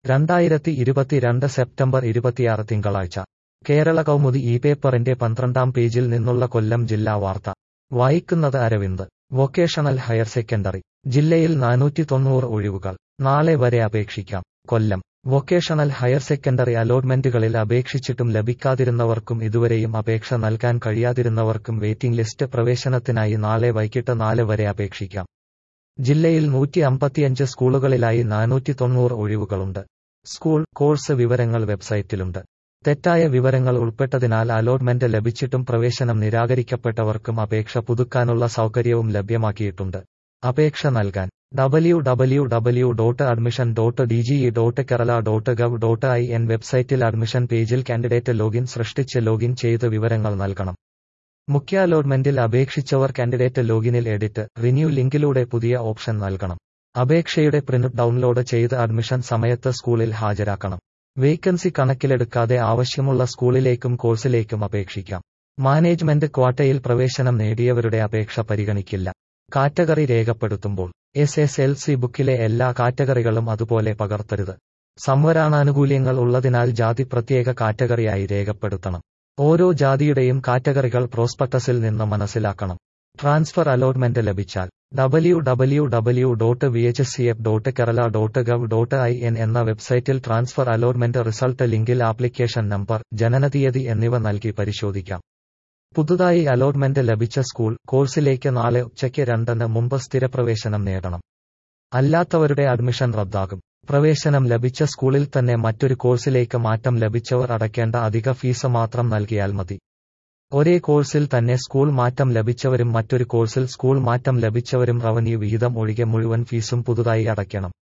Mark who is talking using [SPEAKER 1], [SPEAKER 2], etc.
[SPEAKER 1] രണ്ടായിരത്തി ഇരുപത്തിരണ്ട് സെപ്റ്റംബർ ഇരുപത്തിയാറ് തിങ്കളാഴ്ച കേരള കൗമുദി ഈ പേപ്പറിന്റെ പന്ത്രണ്ടാം പേജിൽ നിന്നുള്ള കൊല്ലം ജില്ലാ വാർത്ത വായിക്കുന്നത് അരവിന്ദ് വൊക്കേഷണൽ ഹയർ സെക്കൻഡറി ജില്ലയിൽ നാനൂറ്റി തൊണ്ണൂറ് ഒഴിവുകൾ നാളെ വരെ അപേക്ഷിക്കാം കൊല്ലം വൊക്കേഷണൽ ഹയർ സെക്കൻഡറി അലോട്ട്മെന്റുകളിൽ അപേക്ഷിച്ചിട്ടും ലഭിക്കാതിരുന്നവർക്കും ഇതുവരെയും അപേക്ഷ നൽകാൻ കഴിയാതിരുന്നവർക്കും വെയിറ്റിംഗ് ലിസ്റ്റ് പ്രവേശനത്തിനായി നാളെ വൈകിട്ട് നാല് വരെ അപേക്ഷിക്കാം ജില്ലയിൽ നൂറ്റി അമ്പത്തിയഞ്ച് സ്കൂളുകളിലായി നാനൂറ്റി തൊണ്ണൂറ് ഒഴിവുകളുണ്ട് സ്കൂൾ കോഴ്സ് വിവരങ്ങൾ വെബ്സൈറ്റിലുണ്ട് തെറ്റായ വിവരങ്ങൾ ഉൾപ്പെട്ടതിനാൽ അലോട്ട്മെന്റ് ലഭിച്ചിട്ടും പ്രവേശനം നിരാകരിക്കപ്പെട്ടവർക്കും അപേക്ഷ പുതുക്കാനുള്ള സൗകര്യവും ലഭ്യമാക്കിയിട്ടുണ്ട് അപേക്ഷ നൽകാൻ W W W dot admission dot DGE dot Kerala dot gov dot I N വെബ്സൈറ്റിൽ അഡ്മിഷൻ പേജിൽ കാൻഡിഡേറ്റ് ലോഗിൻ സൃഷ്ടിച്ച് ലോഗിൻ ചെയ്ത് വിവരങ്ങൾ നൽകണം മുഖ്യ അലോട്ട്മെന്റിൽ അപേക്ഷിച്ചവർ കാൻഡിഡേറ്റ് ലോഗിനിൽ എഡിറ്റ് റിന്യൂ ലിങ്കിലൂടെ പുതിയ ഓപ്ഷൻ നൽകണം അപേക്ഷയുടെ പ്രിന്റ് ഡൗൺലോഡ് ചെയ്ത് അഡ്മിഷൻ സമയത്ത് സ്കൂളിൽ ഹാജരാക്കണം വേക്കൻസി കണക്കിലെടുക്കാതെ ആവശ്യമുള്ള സ്കൂളിലേക്കും കോഴ്സിലേക്കും അപേക്ഷിക്കാം മാനേജ്മെന്റ് ക്വാട്ടയിൽ പ്രവേശനം നേടിയവരുടെ അപേക്ഷ പരിഗണിക്കില്ല കാറ്റഗറി രേഖപ്പെടുത്തുമ്പോൾ എസ് എസ് എൽ സി ബുക്കിലെ എല്ലാ കാറ്റഗറികളും അതുപോലെ പകർത്തരുത് സംവരണാനുകൂല്യങ്ങൾ ഉള്ളതിനാൽ ജാതി പ്രത്യേക കാറ്റഗറിയായി രേഖപ്പെടുത്തണം ഓരോ ജാതിയുടെയും കാറ്റഗറികൾ പ്രോസ്പെക്ടസിൽ നിന്ന് മനസ്സിലാക്കണം ട്രാൻസ്ഫർ അലോട്ട്മെന്റ് ലഭിച്ചാൽ W W W dot V H C F dot Kerala dot gov dot I N എന്ന വെബ്സൈറ്റിൽ ട്രാൻസ്ഫർ അലോട്ട്മെന്റ് റിസൾട്ട് ലിങ്കിൽ ആപ്ലിക്കേഷൻ നമ്പർ ജനനതീയതി എന്നിവ നൽകി പരിശോധിക്കാം പുതുതായി അലോട്ട്മെന്റ് ലഭിച്ച സ്കൂൾ കോഴ്സിലേക്ക് നാളെ ഉച്ചയ്ക്ക് രണ്ടിന് മുമ്പ് സ്ഥിരപ്രവേശനം നേടണം അല്ലാത്തവരുടെ അഡ്മിഷൻ റദ്ദാകും പ്രവേശനം ലഭിച്ച സ്കൂളിൽ തന്നെ മറ്റൊരു കോഴ്സിലേക്ക് മാറ്റം ലഭിച്ചവർ അടയ്ക്കേണ്ട അധിക ഫീസ് മാത്രം നൽകിയാൽ മതി ഒരേ കോഴ്സിൽ തന്നെ സ്കൂൾ മാറ്റം ലഭിച്ചവരും മറ്റൊരു കോഴ്സിൽ സ്കൂൾ മാറ്റം ലഭിച്ചവരും റവന്യൂ വിഹിതം ഒഴികെ മുഴുവൻ ഫീസും പുതുതായി അടയ്ക്കണം